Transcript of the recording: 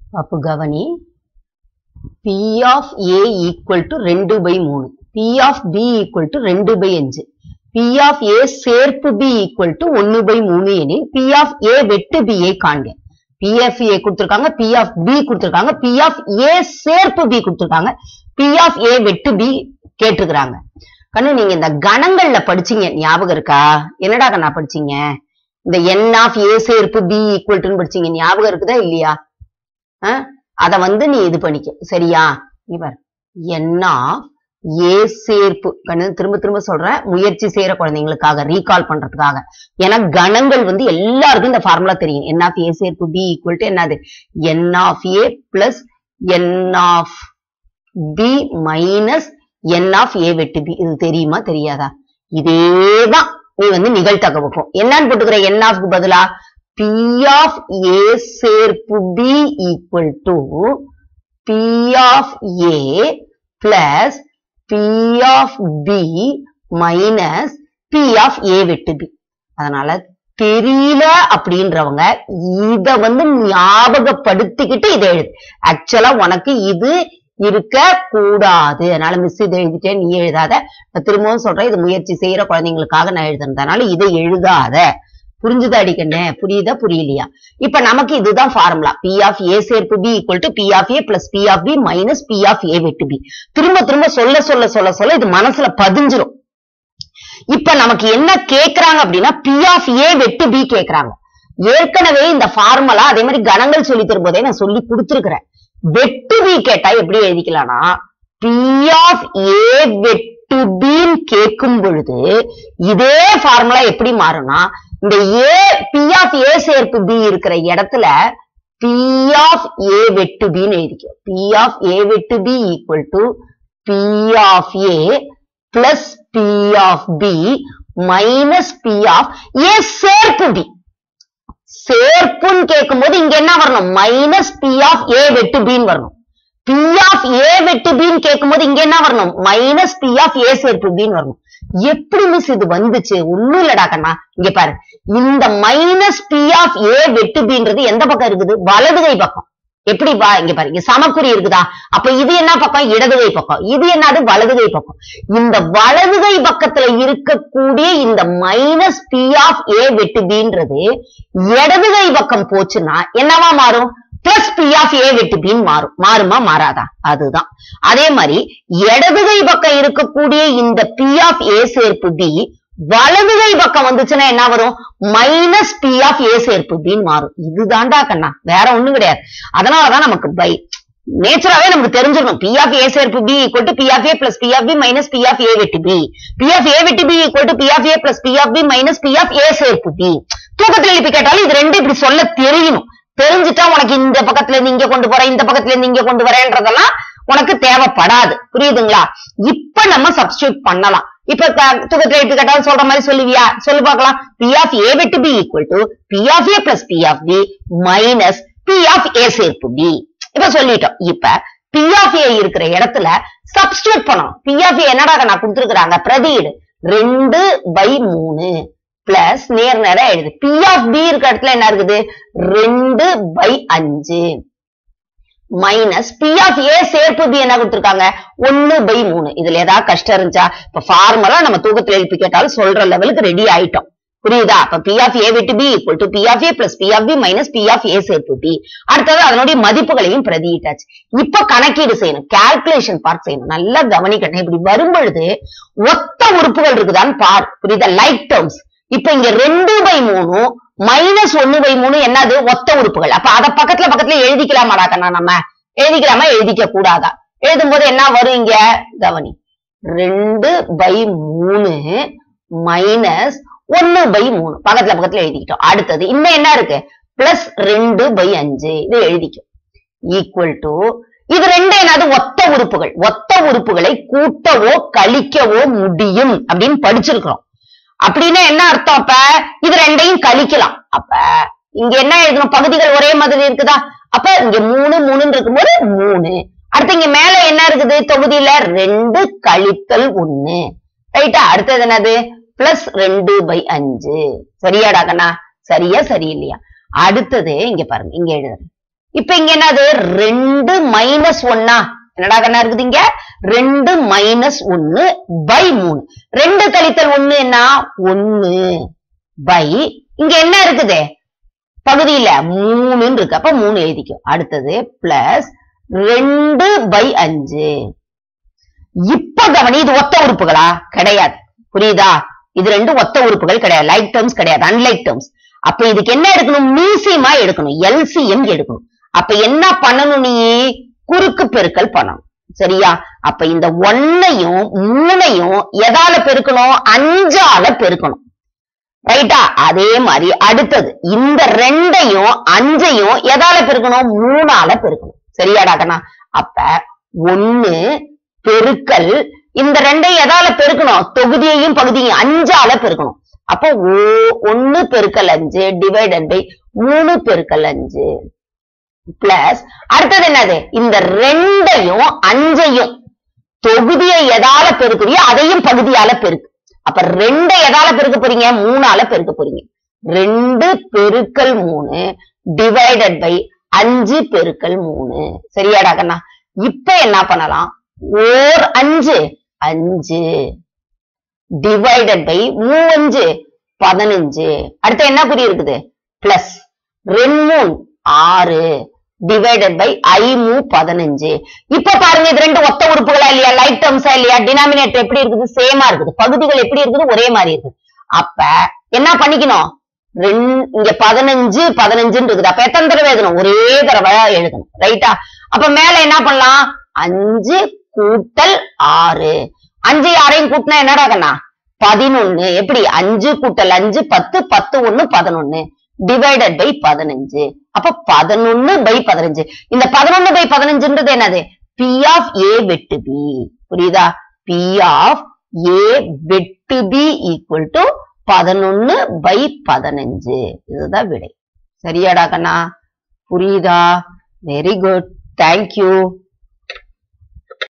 அப்போ கவனி P of A equal to ரெண்டு பை மூணு P of B equal to ரெண்டு பை அஞ்சு பி ஆஃப் ஏ சேர்ப்பு பி ஈக்குவல் டு ஒன்னு பை மூணு எனில் பி ஆஃப் ஏ வெட்டு பி ஐ காண்க பி ஆஃப் ஏ கொடுத்திருக்காங்க பி ஆஃப் பி கொடுத்திருக்காங்க பி ஆஃப் ஏ சேர்ப்பு பி கொடுத்திருக்காங்க பி ஆஃப் ஏ வெட்டு பி கேட்டிருக்கிறாங்க கண்ணு நீங்க இந்த கணங்கள்ல படிச்சீங்க ஞாபகம் இருக்கா என்னடா கண்ணா படிச்சீங்க இந்த என் ஆஃப் ஏ சேர்ப்பு பி ஈக்குவல் டுன்னு படிச்சீங்க ஞாபகம் இருக்குதா இல்லையா அஹ் அத வந்து நீ இது பண்ணிக்க சரியா இவர் என் ஆஃப் ஏ சேர்ப்பு கண்ணு திரும்ப திரும்ப சொல்றேன் முயற்சி செய்யற குழந்தைங்களுக்காக ரீகால் பண்றதுக்காக ஏன்னா கணங்கள் வந்து எல்லாருக்கும் இந்த ஃபார்முலா தெரியும் என் ஆஃப் ஏ சேர்ப்பு பி ஈக்குவல் டு என்னது N of A plus N of B minus N of A வெட்டு பி இது தெரியுமா தெரியாதா இதேதான் நீ வந்து நிகழ்த்தகவுக்கும் என்னன்னு போட்டுக்கிற என் ஆஃப்க்கு பதிலா பி ஆஃப் ஏ சேர்ப்பு B equal to P of A plus P of B minus P of A வெட்டு பி அதனால தெரியல அப்படின்றவங்க இத வந்து ஞாபகப்படுத்திக்கிட்டு இதை எழுது ஆக்சுவலா உனக்கு இது இருக்க கூடாது அதனால மிஸ் இதை எழுதிட்டேன் நீ எழுதாத நான் திரும்பவும் சொல்றேன் இது முயற்சி செய்யற குழந்தைங்களுக்காக நான் எழுதுனதுனால இதை எழுதாத புரிஞ்சுதா அடிக்கண்ணே புரியுதா புரியலையா இப்ப நமக்கு இதுதான் ஃபார்முலா பி ஆஃப் ஏ சேர்ப்பு B equal to P of A plus P of B minus P of A வெட்டு பி திரும்ப திரும்ப சொல்ல சொல்ல சொல்ல சொல்ல இது மனசுல பதிஞ்சிரும் இப்ப நமக்கு என்ன கேக்குறாங்க அப்படின்னா பி ஆஃப் ஏ வெட்டு பி கேக்குறாங்க ஏற்கனவே இந்த ஃபார்முலா அதே மாதிரி கணங்கள் சொல்லி தரும்போதே நான் சொல்லி கொடுத்துருக்கிறேன் வெட்டு பி கேட்டா எப்படி எழுதிக்கலாம்னா பி ஆஃப் ஏ வெட்டு பின்னு கேட்கும் பொழுது இதே ஃபார்முலா எப்படி மாறும்னா இந்த ஏ பி ஆஃப் ஏ சேர்ப்பு பி இருக்கிற இடத்துல பி ஆஃப் ஏ வெட்டு பின்னு எழுதிக்கோ பி ஆஃப் ஏ வெட்டு B equal to P of A plus P of B minus P of A சேர்ப்பு பி சேர்ப்புன்னு கேட்கும்போது இங்க என்ன வரணும் மைனஸ் பி ஆஃப் ஏ வெட்டு பின்னு வரணும் பி ஆஃப் ஏ வெட்டு பின்னு கேட்கும்போது இங்க என்ன வரணும் மைனஸ் பி ஆஃப் ஏ சேர்ப்பு பின்னு வரணும் எப்படி மிஸ் இது வந்துச்சு ஒண்ணும் இல்லடா கண்ணா இங்க பாரு இந்த மைனஸ் பி ஆஃப் ஏ வெட்டு பின்றது எந்த பக்கம் இருக்குது வலது கை பக்கம் எப்படி வா இங்க பாரு இங்க சமக்குறி இருக்குதா அப்ப இது என்ன பக்கம் இடது கை பக்கம் இது என்னது வலது கை பக்கம் இந்த வலது கை பக்கத்துல இருக்கக்கூடிய இந்த மைனஸ் பி ஆஃப் ஏ வெட்டு பின்றது இடது கை பக்கம் போச்சுன்னா என்னவா மாறும் பிளஸ் பி ஆஃப் ஏ வெட்டு பின்னு மாறும் மாறுமா மாறாதா அதுதான் அதே மாதிரி இடது கை பக்கம் இருக்கக்கூடிய இந்த பி ஆஃப் ஏ சேர்ப்பு பி வலது கை பக்கம் வந்துச்சுன்னா என்ன வரும் மைனஸ் பி ஆஃப் ஏ சேர்ப்பு பின்னு மாறும் இதுதான்டா கண்ணா வேற ஒண்ணும் கிடையாது அதனாலதான் நமக்கு பை நேச்சராவே நமக்கு தெரிஞ்சிடணும் பி ஆஃப் ஏ சேர்ப்பு B equal to P of A plus P of B minus P of A வெட்டு பி பி ஆஃப் ஏ வெட்டு B equal to P of A plus P of B minus P of A சேர்ப்பு B தூக்கத்துல எழுப்பி கேட்டாலும் இது ரெண்டு இப்படி சொல்ல தெரியணும் தெரிஞ்சுட்டா உனக்கு இந்த பக்கத்துல இருந்து இங்க கொண்டு போறேன் இந்த பக்கத்துல இருந்து இங்க கொண்டு வரேன்றதெல்லாம் உனக்கு தேவைப்படாது புரியுதுங்களா இப்ப நம்ம சப்ஸ்டியூட் பண்ணலாம் இப்ப க- தூக்கத்துல எழுப்பி கேட்டாலும் சொல்ற மாதிரி சொல்லுவியா சொல்லு பார்க்கலாம் பி ஆஃப் ஏ வெட்டு B equal to P of A plus P of B minus P of A சேர்ப்பு பி இப்ப சொல்லிட்டோம் இப்ப பி ஆஃப் ஏ இருக்கிற இடத்துல சப்ஸ்டியூட் பண்ணணும் பி ஆஃப் ஏ என்னடா நான் கொடுத்துருக்காங்க பிரதீடு ரெண்டு பை மூணு பிளஸ் நேர் நேரா எழுது பி ஆஃப் பி இருக்க இடத்துல என்ன இருக்குது ரெண்டு பை அஞ்சு மைனஸ் பி ஆஃப் ஏ சேர்ப்பு பி என்ன கொடுத்திருக்காங்க ஒன்னு பை மூணு இதுல ஏதாவது கஷ்டம் இருந்துச்சா இப்ப ஃபார்முலா நம்ம தூக்கத்துல எழுப்பி கேட்டாலும் சொல்ற லெவலுக்கு ரெடி ஆயிட்டோம் புரியுதா அப்ப பி ஆஃப் ஏ விட்டு B equal to P of A plus P of B minus P of A சேர்ப்பு பி அடுத்தது அதனுடைய மதிப்புகளையும் பிரதியிட்டாச்சு இப்ப கணக்கீடு செய்யணும் கால்குலேஷன் பார்ட் செய்யணும் நல்லா கவனிக்கணும் இப்படி வரும்பொழுது ஒத்த உறுப்புகள் இருக்குதான்னு பார் புரியுதா லைக் டேர்ம்ஸ் இப்ப இங்க ரெண்டு பை மூணு மைனஸ் ஒன்னு பை மூணு என்னது ஒத்த உறுப்புகள் அப்ப அத பக்கத்துல பக்கத்துல எழுதிக்கலாமாடா கண்ணா நம்ம எழுதிக்கலாமா எழுதிக்க கூடாதா எழுதும் போது என்ன வரும் இங்க கவனி ரெண்டு பை மூணு மைனஸ் ஒன்னு பை மூணு பக்கத்துல பக்கத்துல எழுதிக்கிட்டோம் அடுத்தது இன்னும் என்ன இருக்கு பிளஸ் ரெண்டு பை அஞ்சு இது எழுதிக்கும் ஈக்குவல் டு இது ரெண்டு என்னது ஒத்த உறுப்புகள் ஒத்த உறுப்புகளை கூட்டவோ கழிக்கவோ முடியும் அப்படின்னு படிச்சிருக்கிறோம் அப்படின்னா என்ன அர்த்தம் அப்ப இது ரெண்டையும் கழிக்கலாம் அப்ப இங்க என்ன எழுதணும் பகுதிகள் ஒரே மாதிரி இருக்குதா அப்ப இங்க மூணு மூணுன்னு இருக்கும்போது மூணு அடுத்து இங்க மேல என்ன இருக்குது தொகுதியில ரெண்டு கழித்தல் ஒண்ணு ரைட்டா அடுத்தது என்னது பிளஸ் ரெண்டு பை அஞ்சு சரியாடா கண்ணா சரியா சரியில்லையா அடுத்தது இங்க பாருங்க இங்க எழுதுறேன் இப்ப இங்க என்னது ரெண்டு மைனஸ் ஒன்னா என்னடா கண்ணா இருக்குது இங்க ரெண்டு மைனஸ் ஒன்னு பை மூணு ரெண்டு கழித்தல் ஒண்ணு என்ன ஒன்னு பை இங்க என்ன இருக்குது பகுதியில மூணுன்னு இருக்கு அப்ப மூணு எழுதிக்கும் அடுத்தது பிளஸ் ரெண்டு பை அஞ்சு இப்ப கவனி இது ஒத்த உறுப்புகளா கிடையாது புரியுதா இது ரெண்டு ஒத்த உறுப்புகள் கிடையாது லைக் டேர்ம்ஸ் கிடையாது அன்லைக் டேர்ம்ஸ் அப்ப இதுக்கு என்ன எடுக்கணும் மீசியமா எடுக்கணும் எல்சிஎம் எடுக்கணும் அப்ப என்ன பண்ணணும் நீ குறுக்கு பெருக்கல் பண்ணணும் சரியா அப்ப இந்த ஒன்னையும் மூணையும் எதால பெருக்கணும் அஞ்சால பெருக்கணும் ரைட்டா அதே மாதிரி அடுத்தது இந்த ரெண்டையும் அஞ்சையும் எதால பெருக்கணும் மூணால பெருக்கணும் சரியாடா கண்ணா அப்ப ஒண்ணு பெருக்கல் இந்த ரெண்டையும் எதால பெருக்கணும் தொகுதியையும் பகுதியையும் அஞ்சால பெருக்கணும் அப்போ ஓ- ஒண்ணு பெருக்கல் அஞ்சு டிவைடட் பை மூணு பெருக்கல் அஞ்சு பிளஸ் அடுத்தது என்னது இந்த ரெண்டையும் அஞ்சையும் தொகுதியை எதால பெருக்குறியோ அதையும் பகுதியால பெருக்கு அப்ப ரெண்டை எதால பெருக்க போறீங்க மூணால பெருக்க போறீங்க ரெண்டு பெருக்கல் மூணு டிவைடட் பை அஞ்சு பெருக்கல் மூணு சரியாடா கண்ணா இப்ப என்ன பண்ணலாம் ஓர் அஞ்சு அஞ்சு டிவைடட் பை மூவஞ்சு பதினஞ்சு அடுத்து என்ன குறி இருக்குது பிளஸ் ரெண்டு மூணு ஆறு டிவைடட் பை ஐ மூ பதினஞ்சு இப்ப பாருங்க இது ரெண்டு ஒத்த உறுப்புகளா இல்லையா லைட் டேர்ம்ஸா இல்லையா டினாமினேட்டர் எப்படி இருக்குது சேமா இருக்குது பகுதிகள் எப்படி இருக்குது ஒரே மாதிரி இருக்குது அப்ப என்ன பண்ணிக்கணும் ரெண்டு இங்க பதினஞ்சு பதினஞ்சுன்னு இருக்குது அப்ப எத்தனை தடவை எழுதணும் ஒரே தடவை எழுதணும் ரைட்டா அப்ப மேல என்ன பண்ணலாம் அஞ்சு கூட்டல் ஆறு அஞ்சு ஆறையும் கூட்டினா என்னடா கண்ணா பதினொன்னு எப்படி அஞ்சு கூட்டல் அஞ்சு பத்து பத்து ஒண்ணு பதினொன்னு டிவைடட் பை பதினஞ்சு அப்ப பதினொன்னு பை பதினஞ்சு இந்த பதினொன்னு பை பதினஞ்சுன்றது என்னது பி ஆஃப் ஏ வெட்டு பி புரியுதா பி ஆஃப் ஏ வெட்டு பி ஈக்குவல் டு பதினொன்னு பை பதினஞ்சு இதுதான் விடை சரியாடா கண்ணா புரியுதா வெரி குட் தேங்க்யூ